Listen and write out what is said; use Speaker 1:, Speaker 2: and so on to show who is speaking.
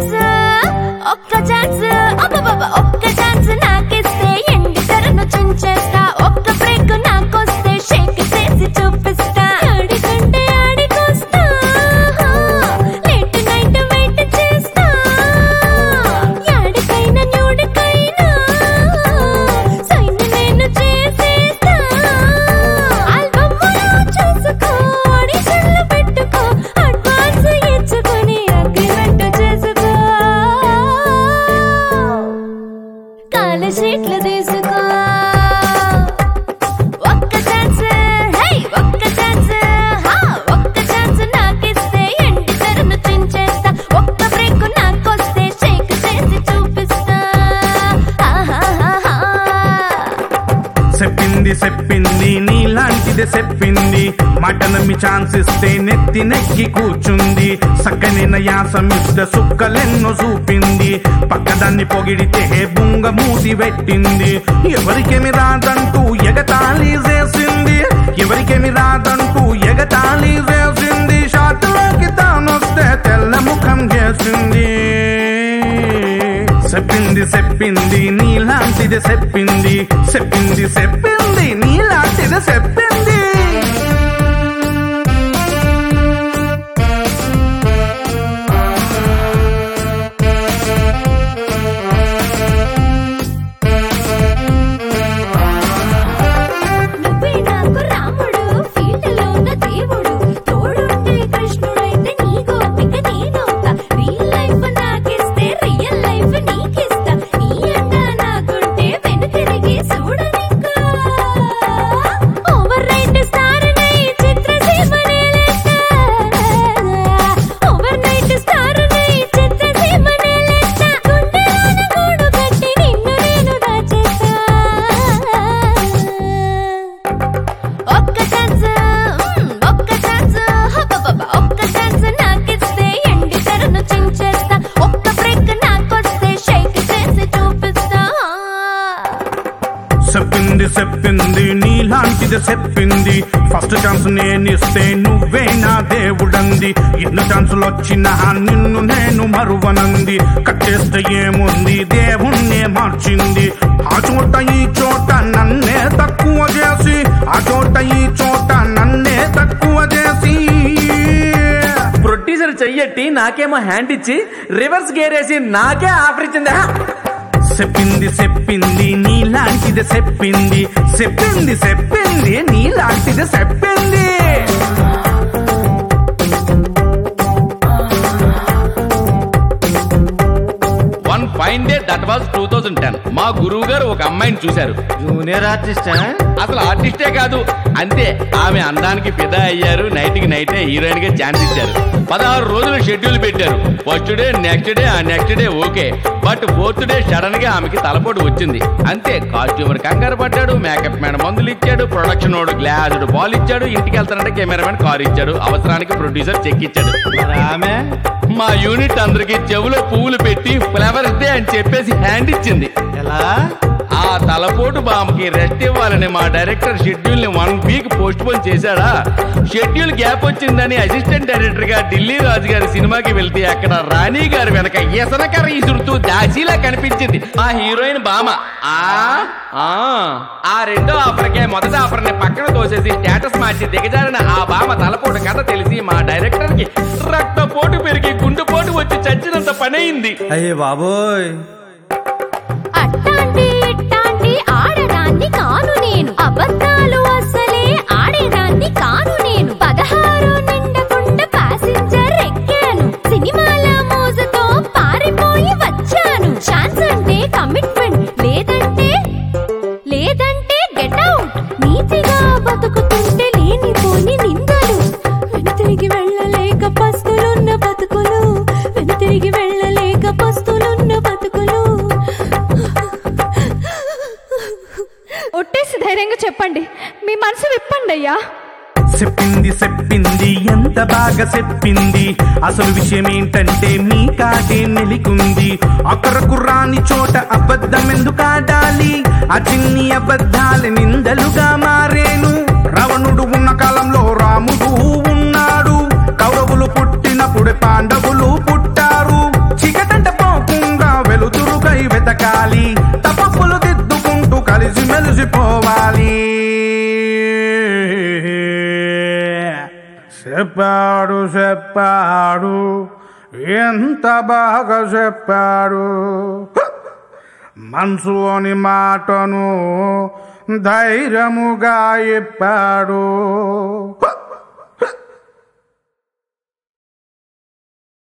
Speaker 1: Chance ఒక్క chance అబ్బబ్బబ్బ ఒక్క ఛాన్స్ నాకిస్తే ఎండి తెరను చించేస్తా ఒక్క బ్రేక్ నాకొస్తే షేక్ చేసి చూపిస్తా ఆడికంటే ఆడికొస్తా లేట్ నైట్ వెయిట్ చేస్తా యాడికైనా న్యూడికైనా సైన్ నేను చేసేస్తా ఆల్బమ్లో చూసుకో ఆడిషన్లు పెట్టుకో అడ్వాన్స్ ఇచ్చుకొని అగ్రిమెంట్ చేసుకో కాల షీట్లు తీసుకో ఒక్క ఛాన్స్ హే ఒక్క ఛాన్స్ హా ఒక్క ఛాన్స్ నాకిస్తే ఎండి తెరను చించేస్తా ఒక్క బ్రేక్ నాకొస్తే షేక్ చేసి చూపిస్తా ఆహాహాహా.
Speaker 2: చెప్పింది చెప్పింది నీలాంటిది చెప్పింది మాట నమ్మి ఛాన్స్ ఇస్తే నెత్తి నెక్కి కూర్చుంది సక్కనైన యాసమిస్తే సుక్కలెన్నో చూపింది పక్కదాన్ని పొగిడితే బుంగ మూసి పెట్టింది ఎవరికేమి రాదంటూ ఎగతాళి చేసింది ఎవరికేమి రాదంటూ ఎగతాళి చేసింది షాట్లోకి తానొస్తే తెల్ల ముఖం చేసింది చెప్పింది చెప్పింది నీలాంటిది చెప్పింది చెప్పింది చెప్పింది నీలాంటిది చెప్పింది
Speaker 1: నువ్వే నాకు రాముడు ఫీల్డ్ లోన దేవుడు తోడుంటే కృష్ణుడైతే నీ గోపిక నేనవుతా రియల్ లైఫ్ నాకిస్తే రియల్ లైఫ్ నీకిస్తా నీ అంట నాకుంటే వెనుతిరిగి చూడనికా ఓవర్ రైట్ స్టార్ నై చిత్రసీమనే లెక్క ఓవర్ నైట్ స్టార్ నై చిత్రసీమనే లెక్క గుండెలోన గూడు కట్టి నిన్ను నేను దాచేస్తా ఒక్క ఛాన్స్ ఒక్క ఛాన్స్ హబ్బబ్బబ్బ ఒక్క ఛాన్స్ నాకిస్తే ఎండి తెరను చించేస్తా ఒక్క బ్రేక్ నాకొస్తే షేక్ చేసి చూపిస్తా
Speaker 2: చెప్పింది చెప్పింది నీలాంటిది చెప్పింది ఫస్ట్ ఛాన్స్ నేనిస్తే నువ్వే నా దేవుడంది ఎన్ని ఛాన్సులు వచ్చినా నిన్ను నేను మరువనంది కట్టేస్తే ఏముంది దేవుణ్ణే మార్చింది ఆ చోట ఈ చోట నన్నే తక్కువ చేసి ఆ చోట ఈ చోట నన్నే తక్కువ చేసి
Speaker 3: ప్రొడ్యూసర్ చెయ్యట్టి నాకేమో హ్యాండ్ ఇచ్చి రివర్స్ గేర్ వేసి నాకే ఆఫర్ ఇచ్చిందా
Speaker 2: చెప్పింది చెప్పింది నీలాంటిది చెప్పింది చెప్పింది చెప్పింది నీలాంటిది చెప్పింది
Speaker 4: one fine day that was two thousand ten మా గురువు గారు ఒక అమ్మాయిని చూశారు
Speaker 3: జూనియర్ ఆర్టిస్ట్
Speaker 4: అసలు ఆర్టిస్టే కాదు అంతే ఆమె అందానికి ఫిదా అయ్యారు నైట్ కి నైటే హీరోయిన్ గా ఛాన్స్ ఇచ్చారు పదహారు రోజులు షెడ్యూల్ పెట్టారు ఫస్ట్ డే నెక్స్ట్ డే ఆ next day okay but fourth day sudden గా ఆమెకి తలపోటు వచ్చింది అంతే కాస్ట్యూమర్ కంగారు పడ్డాడు మేకప్ మ్యాన్ మందులు ఇచ్చాడు ప్రొడక్షన్ వాడు గ్లాసుడు బాల్ ఇచ్చాడు ఇంటికి వెళ్తానంటే కెమెరామెన్ కార్ ఇచ్చాడు అవసరానికి ప్రొడ్యూసర్ చెక్ ఇచ్చాడు
Speaker 3: ఆమె
Speaker 4: మా యూనిట్ అందరికి చెవులో పువ్వులు పెట్టి ఫ్లవర్స్ డే అని చెప్పేసి హ్యాండ్ ఇచ్చింది
Speaker 3: ఎలా
Speaker 4: ఆ తలపోటు బామ్మకి రెస్ట్ ఇవ్వాలని మా డైరెక్టర్ షెడ్యూల్ ని వన్ వీక్ పోస్ట్ పోన్ చేశాడా షెడ్యూల్ గ్యాప్ వచ్చిందని అసిస్టెంట్ డైరెక్టర్ గా ఢిల్లీ రాజు గారి సినిమాకి వెళ్తే అక్కడ రాణి గారు వెనక ఎసనకర ఇసురుతూ దాసీలా కనిపించింది ఆ హీరోయిన్ బామ ఆ ఆ ఆ రెండో ఆఫర్కే మొదటి ఆఫర్ ని పక్కన తోసేసి స్టేటస్ మార్చి దిగజారిన ఆ బామ తలపోటు కథ తెలిసి మా డైరెక్టర్ కి రక్తపోటు పెరిగి గుండెపోటు వచ్చి చచ్చినంత పనయింది
Speaker 3: అయ్యే బాబోయ్
Speaker 1: అట్టాంటి ఇట్టాంటి ఆడదాన్ని కాను నేను అబద్ధాలు అసలే ఆడేదాన్ని కాను నేను పదహారు నిండకుండా ప్యాసింజర్ ఎక్కాను సినిమాల మోజుతో పారిపోయి వచ్చాను ఛాన్స్ అంటే కమిట్మెంట్ లేదంటే లేదంటే గెట్ అవుట్ నీతిగా బతుకుతుంటే లేనిపోని నిందలు వెనుతిరిగి వెళ్ళలేక పస్తులున్న బతుకులు వెనుతిరిగి వెళ్ళలేక పస్తులున్న బతుకులు
Speaker 5: ఒట్టేసి ధైర్యంగా చెప్పండి మీ మనసు విప్పండి అయ్యా
Speaker 2: చెప్పింది చెప్పింది ఎంత బాగా చెప్పింది అసలు విషయం ఏంటంటే మీ కాదే మెలికుంది అక్కరకు రాని చోట అబద్ధం ఎందుకు ఆడాలి ఆ చిన్ని అబద్ధాలు నిందలుగా మారేను రావణుడు ఉన్న కాలంలో రాముడు ఉన్నాడు కౌరవులు పుట్టినప్పుడే పాండవులు పుట్టారు చీకటంటే చెప్పాడు చెప్పాడు ఎంత బాగా చెప్పాడు మనసులోని మాటను ధైర్యముగా ఇప్పాడు